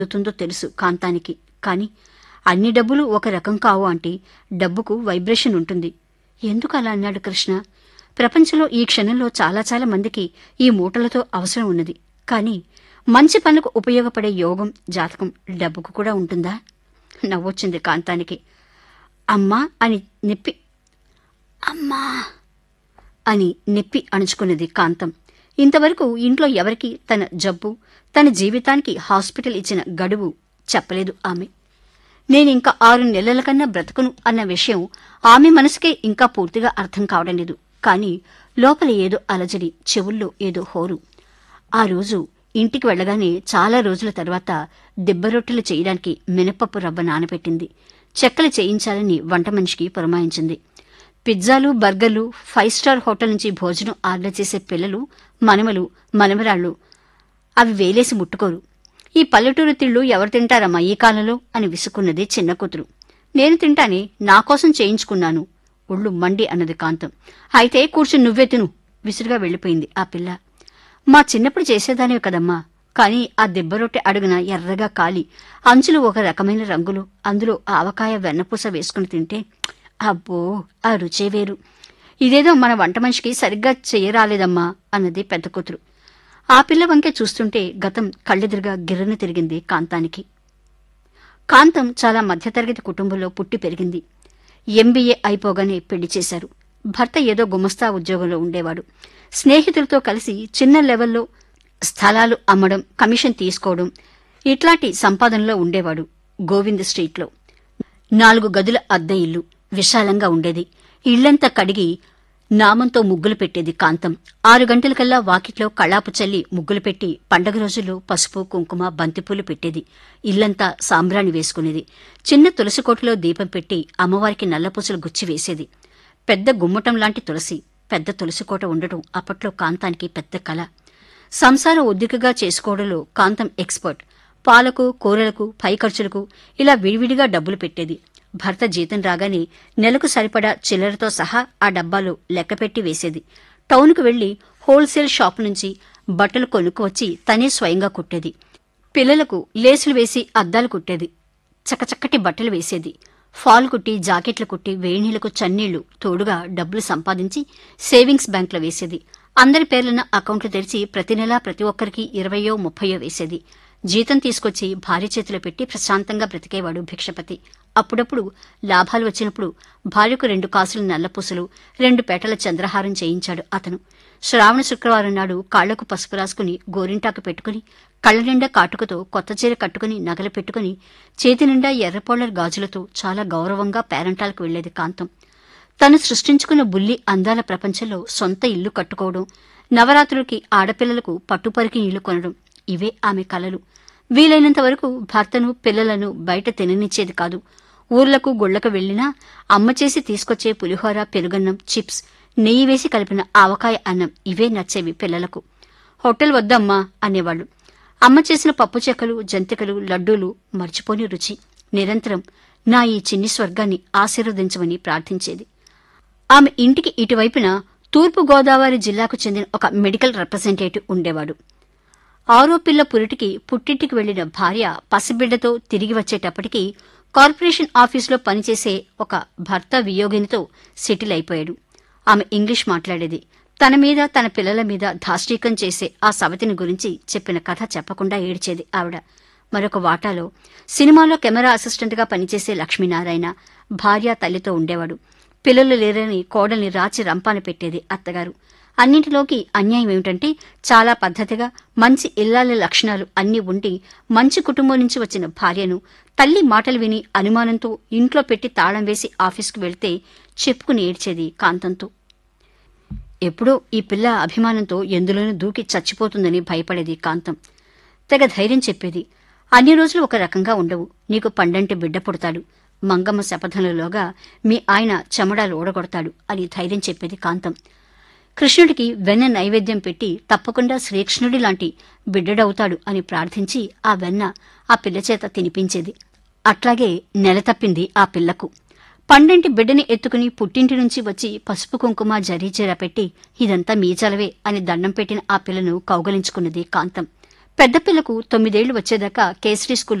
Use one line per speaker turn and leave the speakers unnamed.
అవుతుందో తెలుసు కాంతానికి కాని అన్ని డబ్బులు ఒక రకం కావు అంటే డబ్బుకు వైబ్రేషన్ ఉంటుంది ఎందుకు అలా అన్నాడు కృష్ణ ప్రపంచంలో ఈ క్షణంలో చాలా చాలా మందికి ఈ మూటలతో అవసరం ఉన్నది కానీ మంచి పనులకు ఉపయోగపడే యోగం జాతకం డబ్బుకు కూడా ఉంటుందా నవ్వొచ్చింది కాంతానికి అమ్మా అని నెప్పి అమ్మా అని నెప్పి అణుచుకున్నది కాంతం ఇంతవరకు ఇంట్లో ఎవరికి తన జబ్బు తన జీవితానికి హాస్పిటల్ ఇచ్చిన గడువు చెప్పలేదు ఆమె నేనింకా ఆరు నెలల కన్నా బ్రతుకును అన్న విషయం ఆమె మనసుకే ఇంకా పూర్తిగా అర్థం కావడం లేదు కాని లోపల ఏదో అలజడి చెవుల్లో ఏదో హోరు ఆ రోజు ఇంటికి వెళ్ళగానే చాలా రోజుల తర్వాత దిబ్బరొట్టెలు చేయడానికి మినపప్పు రవ్వ నానబెట్టింది చెక్కలు చేయించాలని వంట మనిషికి పురమాయించింది పిజ్జాలు బర్గర్లు ఫైవ్ స్టార్ హోటల్ నుంచి భోజనం ఆర్డర్ చేసే పిల్లలు మనమలు మనమరాళ్ళు అవి వేలేసి ముట్టుకోరు ఈ పల్లెటూరు తిళ్ళు ఎవరు తింటారమ్మా ఈ కాలంలో అని విసుక్కున్నది చిన్న కూతురు నేను తింటానే నా కోసం చేయించుకున్నాను ఒళ్ళు మండి అన్నది కాంతం అయితే కూర్చుని నువ్వే తిను విసురుగా వెళ్ళిపోయింది ఆ పిల్ల మా చిన్నప్పుడు చేసేదానివి కదమ్మా కాని ఆ దెబ్బరొట్టె అడుగున ఎర్రగా కాలి అంచులు ఒక రకమైన రంగులు అందులో ఆవకాయ వెన్నపూస వేసుకుని తింటే అబ్బో ఆ రుచే వేరు ఇదేదో మన వంట మనిషికి సరిగ్గా చేయరాలేదమ్మా అన్నది పెద్ద కూతురు ఆ పిల్ల వంకే చూస్తుంటే గతం కళ్ళెదురుగా గిర్రన తిరిగింది కాంతానికి కాంతం చాలా మధ్యతరగతి కుటుంబంలో పుట్టి పెరిగింది ఎంబీఏ అయిపోగానే పెళ్లి చేశారు భర్త ఏదో గుమస్తా ఉద్యోగంలో ఉండేవాడు స్నేహితులతో కలిసి చిన్న లెవెల్లో స్థలాలు అమ్మడం కమిషన్ తీసుకోవడం ఇట్లాంటి సంపాదనలో ఉండేవాడు గోవింద్ స్ట్రీట్లో నాలుగు గదుల అద్దె ఇల్లు విశాలంగా ఉండేది ఇళ్లంతా కడిగి నామంతో ముగ్గులు పెట్టేది కాంతం ఆరు గంటలకల్లా వాకిట్లో కళాపు చల్లి ముగ్గులు పెట్టి పండగ రోజుల్లో పసుపు కుంకుమ బంతిపూలు పెట్టేది ఇల్లంతా సాంబ్రాణి వేసుకునేది చిన్న తులసి కోటలో దీపం పెట్టి అమ్మవారికి నల్లపూసలు గుచ్చి వేసేది పెద్ద గుమ్మటం లాంటి తులసి పెద్ద తులసి కోట ఉండటం అప్పట్లో కాంతానికి పెద్ద కళ సంసారం ఒద్దికగా చేసుకోవడంలో కాంతం ఎక్స్పర్ట్ పాలకు కూరలకు పై ఖర్చులకు ఇలా విడివిడిగా డబ్బులు పెట్టేది భర్త జీతం రాగానే నెలకు సరిపడా చిల్లరతో సహా ఆ డబ్బాలో లెక్కపెట్టి వేసేది టౌన్కు వెళ్లి హోల్సేల్ షాప్ నుంచి బట్టలు కొనుక్కువచ్చి తనే స్వయంగా కుట్టేది పిల్లలకు లేసులు వేసి అద్దాలు కుట్టేది చకచక్కటి బట్టలు వేసేది ఫాల్ కుట్టి జాకెట్లు కుట్టి వేణీలకు చన్నీళ్లు తోడుగా డబ్బులు సంపాదించి సేవింగ్స్ బ్యాంకులో వేసేది అందరి పేర్లన అకౌంట్లు తెరిచి ప్రతి నెలా ప్రతి ఒక్కరికి ఇరవయో ముప్పయో వేసేది జీతం తీసుకొచ్చి భార్య చేతిలో పెట్టి ప్రశాంతంగా బ్రతికేవాడు భిక్షపతి అప్పుడప్పుడు లాభాలు వచ్చినప్పుడు భార్యకు రెండు కాసులు నల్లపూసలు రెండు పేటల చంద్రహారం చేయించాడు అతను శ్రావణ శుక్రవారం నాడు కాళ్లకు పసుపు రాసుకుని గోరింటాకు పెట్టుకుని కళ్ళ నిండా కాటుకతో కొత్త చీర కట్టుకుని నగలు పెట్టుకుని చేతి నిండా ఎర్రపోళ్లర్ గాజులతో చాలా గౌరవంగా పేరంటాలకు వెళ్లేది కాంతం తను సృష్టించుకున్న బుల్లి అందాల ప్రపంచంలో సొంత ఇల్లు కట్టుకోవడం నవరాత్రులకి ఆడపిల్లలకు పట్టుపరికి నీళ్లు కొనడం ఇవే ఆమె కలలు వీలైనంత వరకు భర్తను పిల్లలను బయట తిననిచ్చేది కాదు ఊర్లకు గుళ్లకు వెళ్లినా అమ్మ చేసి తీసుకొచ్చే పులిహోర పెరుగన్నం చిప్స్ నెయ్యి వేసి కలిపిన ఆవకాయ అన్నం ఇవే నచ్చేవి పిల్లలకు హోటల్ వద్దమ్మా అనేవాళ్లు అమ్మ చేసిన పప్పు చెక్కలు జంతికలు లడ్డూలు మర్చిపోని రుచి నిరంతరం నా ఈ చిన్ని స్వర్గాన్ని ఆశీర్వదించమని ప్రార్థించేది ఆమె ఇంటికి ఇటువైపున తూర్పు గోదావరి జిల్లాకు చెందిన ఒక మెడికల్ రిప్రజెంటేటివ్ ఉండేవాడు ఆరో పిల్ల పురిటికి పుట్టింటికి వెళ్లిన భార్య పసిబిడ్డతో తిరిగి వచ్చేటప్పటికి కార్పొరేషన్ ఆఫీసులో పనిచేసే ఒక భర్త వియోగినితో సెటిల్ అయిపోయాడు ఆమె ఇంగ్లీష్ మాట్లాడేది తన మీద తన పిల్లల మీద ధాష్టీకం చేసే ఆ సవతిని గురించి చెప్పిన కథ చెప్పకుండా ఏడ్చేది ఆవిడ మరొక వాటాలో సినిమాలో కెమెరా అసిస్టెంట్గా పనిచేసే లక్ష్మీనారాయణ భార్య తల్లితో ఉండేవాడు పిల్లలు లేరని కోడల్ని రాచి రంపాన పెట్టేది అత్తగారు అన్నింటిలోకి అన్యాయం ఏమిటంటే చాలా పద్ధతిగా మంచి ఇల్లాల లక్షణాలు అన్నీ ఉండి మంచి కుటుంబం నుంచి వచ్చిన భార్యను తల్లి మాటలు విని అనుమానంతో ఇంట్లో పెట్టి తాళం వేసి ఆఫీస్కు వెళ్తే చెప్పుకుని ఏడ్చేది కాంతంతో ఎప్పుడో ఈ పిల్ల అభిమానంతో ఎందులోనూ దూకి చచ్చిపోతుందని భయపడేది కాంతం తెగ ధైర్యం చెప్పేది అన్ని రోజులు ఒక రకంగా ఉండవు నీకు పండంటి బిడ్డ పుడతాడు మంగమ్మ శపథంలోగా మీ ఆయన చెమడాలు ఓడగొడతాడు అని ధైర్యం చెప్పేది కాంతం కృష్ణుడికి వెన్న నైవేద్యం పెట్టి తప్పకుండా శ్రీకృష్ణుడి లాంటి బిడ్డడవుతాడు అని ప్రార్థించి ఆ వెన్న ఆ పిల్ల చేత తినిపించేది అట్లాగే నెల తప్పింది ఆ పిల్లకు పండంటి బిడ్డని ఎత్తుకుని పుట్టింటి నుంచి వచ్చి పసుపు కుంకుమ జరీచీర పెట్టి ఇదంతా మీ చలవే అని దండం పెట్టిన ఆ పిల్లను కౌగలించుకున్నది కాంతం పెద్ద పిల్లకు తొమ్మిదేళ్లు వచ్చేదాకా కేసరి స్కూల్